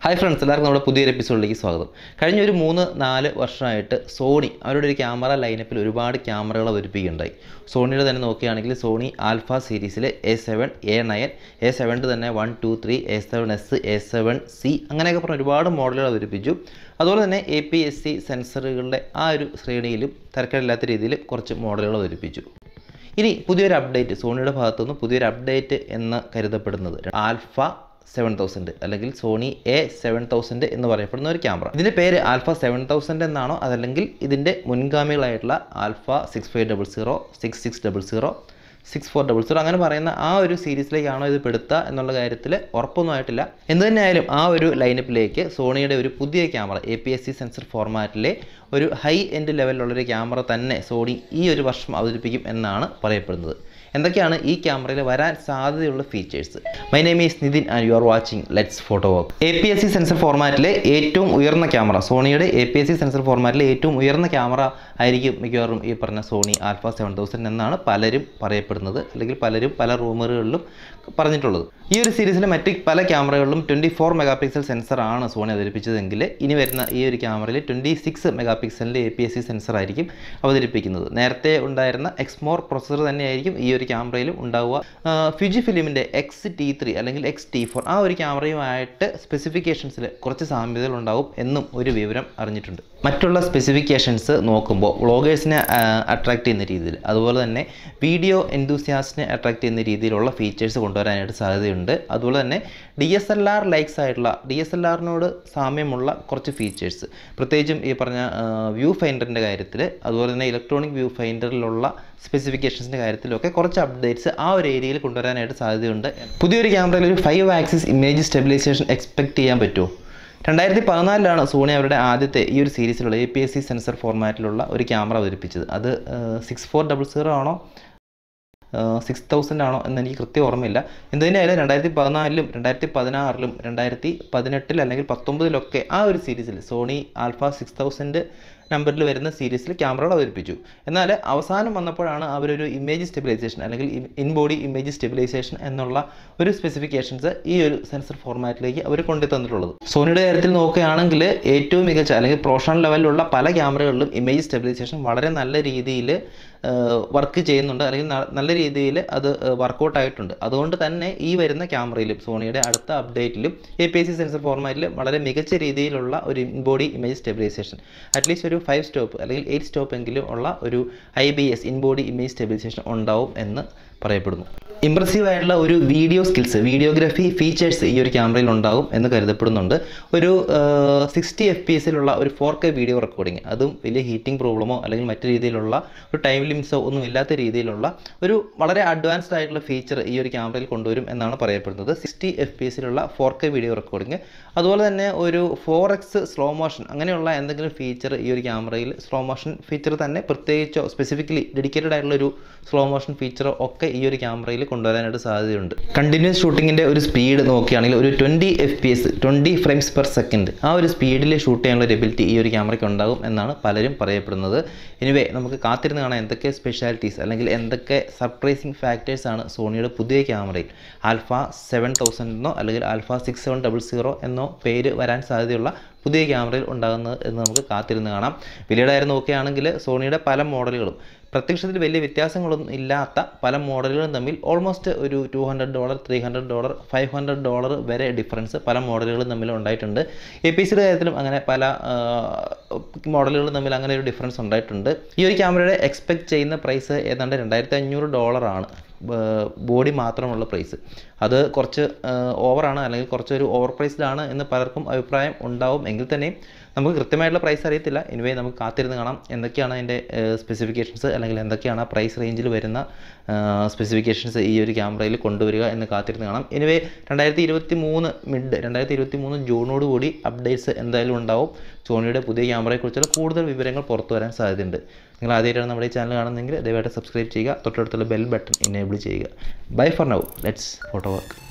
hi friends എല്ലാവർക്കും നമ്മുടെ പുതിയൊരു എപ്പിസോഡിലേക്ക് സ്വാഗതം കഴിഞ്ഞ ഒരു മൂന്ന് നാല് വർഷമായിട്ട് സോണി അവരുടെ ഒരു ക്യാമറ ലൈനപ്പിൽ ഒരുപാട് ക്യാമറകൾ അവതരിപ്പിക്കുകയുണ്ടായി സോണിയുടെ തന്നെ നോക്കുകയാണെങ്കിൽ സോണി ആൽഫ സീരീസിൽ A seven A nine A സെവൻ്റെ തന്നെ one two three A seven S A seven C അങ്ങനെയൊക്കെ പറഞ്ഞ ഒരുപാട് മോഡലുകൾ അവതരിപ്പിച്ചു അതുപോലെ തന്നെ എ പി എസ് സി സെൻസറുകളുടെ ആ ഒരു ശ്രേണിയിലും തരക്കേടില്ലാത്ത രീതിയിൽ കുറച്ച് മോഡലുകൾ അവതരിപ്പിച്ചു ഇനി പുതിയൊരു അപ്ഡേറ്റ് സോണിയുടെ ഭാഗത്തുനിന്ന് പുതിയൊരു അപ്ഡേറ്റ് എന്ന് കരുതപ്പെടുന്നത് ആൽഫ സെവൻ തൗസൻഡ് അല്ലെങ്കിൽ സോണി എ സെവൻ തൗസൻഡ് എന്ന് പറയപ്പെടുന്ന ഒരു ക്യാമറ ഇതിൻ്റെ പേര് ആൽഫ സെവൻ തൗസൻഡ് എന്നാണോ അതല്ലെങ്കിൽ ഇതിൻ്റെ മുൻഗാമികളായിട്ടുള്ള alpha six five double zero six six double zero six four double zero അങ്ങനെ പറയുന്ന ആ ഒരു സീരീസിലേക്കാണോ ഇത് പെടുത്തുക എന്നുള്ള കാര്യത്തിൽ ഉറപ്പൊന്നും ആയിട്ടില്ല എന്ത് തന്നെയായാലും ആ ഒരു ലൈനപ്പിലേക്ക് സോണിയുടെ ഒരു പുതിയ camera A P S C sensor ഫോർമാറ്റിലെ ഒരു ഹൈ എൻഡ് ലെവലിലുള്ളൊരു ക്യാമറ തന്നെ സോണി ഈ ഒരു വർഷം അവതരിപ്പിക്കും എന്നാണ് പറയപ്പെടുന്നത് എന്തൊക്കെയാണ് ഈ ക്യാമറയിൽ വരാൻ സാധ്യതയുള്ള features my name is Nithin and you are watching let's photo work A P S C sensor ഫോർമാറ്റിലെ ഏറ്റവും ഉയർന്ന ക്യാമറ സോണിയുടെ A P S C sensor ഫോർമാറ്റിലെ ഏറ്റവും ഉയർന്ന ക്യാമറ ആയിരിക്കും മിക്കവാറും ഈ പറഞ്ഞ സോണി ആൽഫ സെവൻ തൗസൻഡ് എന്നാണ് പലരും പറയപ്പെടുന്നത് അല്ലെങ്കിൽ പലരും പല റൂമറുകളിലും പറഞ്ഞിട്ടുള്ളത് ഈ ഒരു സീരീസിലെ മറ്റ് പല ക്യാമറകളിലും ട്വൻറ്റി ഫോർ മെഗാ പിക്സൽ സെൻസറാണ് സോണി അവതരിപ്പിച്ചതെങ്കിൽ ഇനി വരുന്ന ഈ ഒരു ക്യാമറയിൽ ട്വൻറ്റി സിക്സ് മെഗാ പിക്സലിൻ്റെ A P S C sensor ആയിരിക്കും അവതരിപ്പിക്കുന്നത് നേരത്തെ ഉണ്ടായിരുന്ന എക്സ്മോർ പ്രൊസസ്സർ തന്നെയായിരിക്കും ഈ ഒരു ക്യാമറയിലും ഉണ്ടാവുക ഫ്യൂജി ഫിലിമിൻ്റെ എക്സ് ടി ത്രീ അല്ലെങ്കിൽ എക്സ് ടി ഫോർ ആ ഒരു ക്യാമറയുമായിട്ട് സ്പെസിഫിക്കേഷൻസിൽ കുറച്ച് സാമ്യതകൾ ഉണ്ടാവും എന്നും ഒരു വിവരം അറിഞ്ഞിട്ടുണ്ട് മറ്റുള്ള സ്പെസിഫിക്കേഷൻസ് നോക്കുമ്പോൾ വ്ളോഗേഴ്സിനെ അട്രാക്ട് ചെയ്യുന്ന രീതിയിൽ അതുപോലെ തന്നെ വീഡിയോ എൻതൂസിയാസ്റ്റിനെ അട്രാക്ട് ചെയ്യുന്ന രീതിയിലുള്ള ഫീച്ചേഴ്സ് കൊണ്ടുവരാനായിട്ട് സാധ്യതയുണ്ട് അതുപോലെ തന്നെ D S L R likes ആയിട്ടുള്ള ഡി എസ് എൽ ആറിനോട് സാമ്യമുള്ള കുറച്ച് ഫീച്ചേഴ്സ് പ്രത്യേകിച്ചും ഈ പറഞ്ഞ വ്യൂ ഫൈൻഡറിൻ്റെ കാര്യത്തിൽ അതുപോലെ തന്നെ ഇലക്ട്രോണിക് വ്യൂ ഫൈൻഡറിലുള്ള സ്പെസിഫിക്കേഷൻസിൻ്റെ കാര്യത്തിലൊക്കെ കുറച്ച് അപ്ഡേറ്റ്സ് ആ ഒരു ഏരിയയിൽ കൊണ്ടുവരാനായിട്ട് സാധ്യതയുണ്ട് പുതിയൊരു ക്യാമറയിൽ ഒരു five axis image stabilisation expect ചെയ്യാൻ പറ്റുമോ രണ്ടായിരത്തി പതിനാലിലാണ് സോണി അവരുടെ ആദ്യത്തെ ഈ ഒരു സീരീസിലുള്ള A P S C sensor ഫോർമാറ്റിലുള്ള ഒരു ക്യാമറ അവതരിപ്പിച്ചത് അത് സിക്സ് ഫോർ ഡബിൾ സീറോ ആണോ സിക്സ് തൗസൻഡ് ആണോ എന്ന് എനിക്ക് കൃത്യം ഓർമ്മയില്ല എന്തുതന്നെയായാലും രണ്ടായിരത്തി പതിനാലിലും രണ്ടായിരത്തി പതിനാറിലും രണ്ടായിരത്തി പതിനെട്ടിൽ അല്ലെങ്കിൽ പത്തൊമ്പതിലൊക്കെ ആ ഒരു സീരീസിൽ സോണി ആൽഫ സിക്സ് തൗസൻഡ് നമ്പറിൽ വരുന്ന സീരീസിൽ ക്യാമറകൾ അവതരിപ്പിച്ചു എന്നാൽ അവസാനം വന്നപ്പോഴാണ് അവരൊരു ഇമേജ് സ്റ്റെബിലൈസേഷൻ അല്ലെങ്കിൽ ഇൻ ബോഡി ഇമേജ് സ്റ്റെബിലൈസേഷൻ എന്നുള്ള ഒരു സ്പെസിഫിക്കേഷൻസ് ഈ ഒരു സെൻസർ ഫോർമാറ്റിലേക്ക് അവർ കൊണ്ടു തന്നിട്ടുള്ളത് സോണിയുടെ കാര്യത്തിൽ നോക്കുകയാണെങ്കിൽ ഏറ്റവും മികച്ച അല്ലെങ്കിൽ പ്രൊഫഷണൽ ലെവലിലുള്ള പല ക്യാമറകളിലും ഇമേജ് സ്റ്റെബിലൈസേഷൻ വളരെ നല്ല രീതിയിൽ വർക്ക് ചെയ്യുന്നുണ്ട് അല്ലെങ്കിൽ നല്ല രീതിയിൽ അത് വർക്കൗട്ട് ആയിട്ടുണ്ട് അതുകൊണ്ട് തന്നെ ഈ വരുന്ന ക്യാമറയിലും സോണിയുടെ അടുത്ത അപ്ഡേറ്റിലും A P S C sensor ഫോർമാറ്റിൽ വളരെ മികച്ച രീതിയിലുള്ള ഒരു ഇൻബോഡി ഇമേജ് സ്റ്റെബിലൈസേഷൻ അറ്റ്ലീസ്റ്റ് ഒരു ഫൈവ് സ്റ്റോപ്പ് അല്ലെങ്കിൽ എയ്റ്റ് സ്റ്റോപ്പ് എങ്കിലും ഉള്ള ഒരു I B S in body image stabilisation ഉണ്ടാവും എന്ന് പറയപ്പെടുന്നു ഇമ്പ്രസീവ് ആയിട്ടുള്ള ഒരു വീഡിയോ സ്കിൽസ് വീഡിയോഗ്രാഫി ഫീച്ചേഴ്സ് ഈ ഒരു ക്യാമറയിൽ ഉണ്ടാകും എന്ന് കരുതപ്പെടുന്നുണ്ട് ഒരു സിക്സ്റ്റി എഫ് പി എസിലുള്ള ഒരു ഫോർ കെ വീഡിയോ റെക്കോർഡിംഗ് അതും വലിയ ഹീറ്റിംഗ് പ്രോബ്ലമോ അല്ലെങ്കിൽ മറ്റു രീതിയിലുള്ള ഒരു ടൈം ലിമിറ്റ്സോ ഒന്നും ഇല്ലാത്ത രീതിയിലുള്ള ഒരു വളരെ അഡ്വാൻസ്ഡ് ആയിട്ടുള്ള ഫീച്ചർ ഈ ഒരു ക്യാമറയിൽ കൊണ്ടുവരും എന്നാണ് പറയപ്പെടുന്നത് സിക്സ്റ്റി എഫ് പി എസിലുള്ള ഫോർ കെ വീഡിയോ റെക്കോർഡിംഗ് അതുപോലെ തന്നെ ഒരു ഫോർ എക്സ് സ്ലോ മോഷൻ അങ്ങനെയുള്ള എന്തെങ്കിലും ഫീച്ചർ ഈ ഒരു ക്യാമറയിൽ സ്ലോ മോഷൻ ഫീച്ചർ തന്നെ പ്രത്യേകിച്ചോ സ്പെസിഫിക്കലി ഡെഡിക്കേറ്റഡ് ആയിട്ടുള്ള ഒരു സ്ലോ മോഷൻ ഫീച്ചറോ ഒക്കെ ഈ ഒരു ക്യാമറയിൽ കൊണ്ടുവരാനായിട്ട് സാധ്യതയുണ്ട് കണ്ടിന്യൂസ് ഷൂട്ടിങ്ങിൻ്റെ ഒരു സ്പീഡ് നോക്കുകയാണെങ്കിൽ ഒരു twenty F P S twenty frames per second ആ ഒരു സ്പീഡിൽ ഷൂട്ട് ചെയ്യാനുള്ള ഒരു എബിലിറ്റി ഈ ഒരു ക്യാമറയ്ക്ക് ഉണ്ടാകും എന്നാണ് പലരും പറയപ്പെടുന്നത് എനിവേ നമുക്ക് കാത്തിരുന്ന് കാണാൻ എന്തൊക്കെ സ്പെഷ്യാലിറ്റീസ് അല്ലെങ്കിൽ എന്തൊക്കെ സർപ്രൈസിങ് ഫാക്ടേഴ്സ് ആണ് സോണിയുടെ പുതിയ ക്യാമറയിൽ ആൽഫ സെവൻ തൗസൻഡ് എന്നോ അല്ലെങ്കിൽ alpha six seven double zero എന്നോ പേര് വരാൻ സാധ്യതയുള്ള പുതിയ ക്യാമറയിൽ ഉണ്ടാകുന്നത് എന്ന് നമുക്ക് കാത്തിരുന്ന് കാണാം വിലയുടെ കാര്യം നോക്കുകയാണെങ്കിൽ സോണിയുടെ പല മോഡലുകളും പ്രത്യക്ഷത്തിൽ വലിയ വ്യത്യാസങ്ങളൊന്നും ഇല്ലാത്ത പല മോഡലുകളും തമ്മിൽ ഓൾമോസ്റ്റ് ഒരു two hundred dollar three hundred dollar five hundred dollar വരെ ഡിഫറൻസ് പല മോഡലുകളും തമ്മിൽ ഉണ്ടായിട്ടുണ്ട് എ പി സിയുടെ കാര്യത്തിലും അങ്ങനെ പല മോഡലുകളും തമ്മിൽ അങ്ങനെ ഒരു ഡിഫറൻസ് ഉണ്ടായിട്ടുണ്ട് ഈ ഒരു ക്യാമറയുടെ എക്സ്പെക്ട് ചെയ്യുന്ന പ്രൈസ് ഏതാണ്ട് രണ്ടായിരത്തി അഞ്ഞൂറ് ഡോളറാണ് ബോഡി മാത്രമുള്ള പ്രൈസ് അത് കുറച്ച് ഓവറാണ് അല്ലെങ്കിൽ കുറച്ചൊരു ഓവർ പ്രൈസ്ഡ് ആണ് എന്ന് പലർക്കും അഭിപ്രായം ഉണ്ടാവും എങ്കിൽ തന്നെയും നമുക്ക് കൃത്യമായിട്ടുള്ള പ്രൈസ് അറിയത്തില്ല എനിവേ നമുക്ക് കാത്തിരുന്ന് കാണാം എന്തൊക്കെയാണ് അതിൻ്റെ സ്പെസിഫിക്കേഷൻസ് അല്ലെങ്കിൽ എന്തൊക്കെയാണ് ആ പ്രൈസ് റേഞ്ചിൽ വരുന്ന സ്പെസിഫിക്കേഷൻസ് ഈ ഒരു ക്യാമറയിൽ കൊണ്ടുവരിക എന്ന് കാത്തിരുന്ന് കാണാം എനിവേ രണ്ടായിരത്തി ഇരുപത്തി മൂന്ന് മിഡ് രണ്ടായിരത്തി ഇരുപത്തി മൂന്ന് ജൂണോടുകൂടി അപ്ഡേറ്റ്സ് എന്തായാലും ഉണ്ടാവും സോണിയുടെ പുതിയ ക്യാമറയെക്കുറിച്ചുള്ള കൂടുതൽ വിവരങ്ങൾ പുറത്തു വരാൻ സാധ്യതയുണ്ട് നിങ്ങൾ ആദ്യമായിട്ടാണ് നമ്മുടെ ഈ ചാനൽ കാണുന്നതെങ്കിൽ ദയവായിട്ട് സബ്സ്ക്രൈബ് ചെയ്യുക തൊട്ടടുത്തുള്ള ബെൽ ബട്ടൺ എനേബിൾ ചെയ്യുക bye for now let's photo work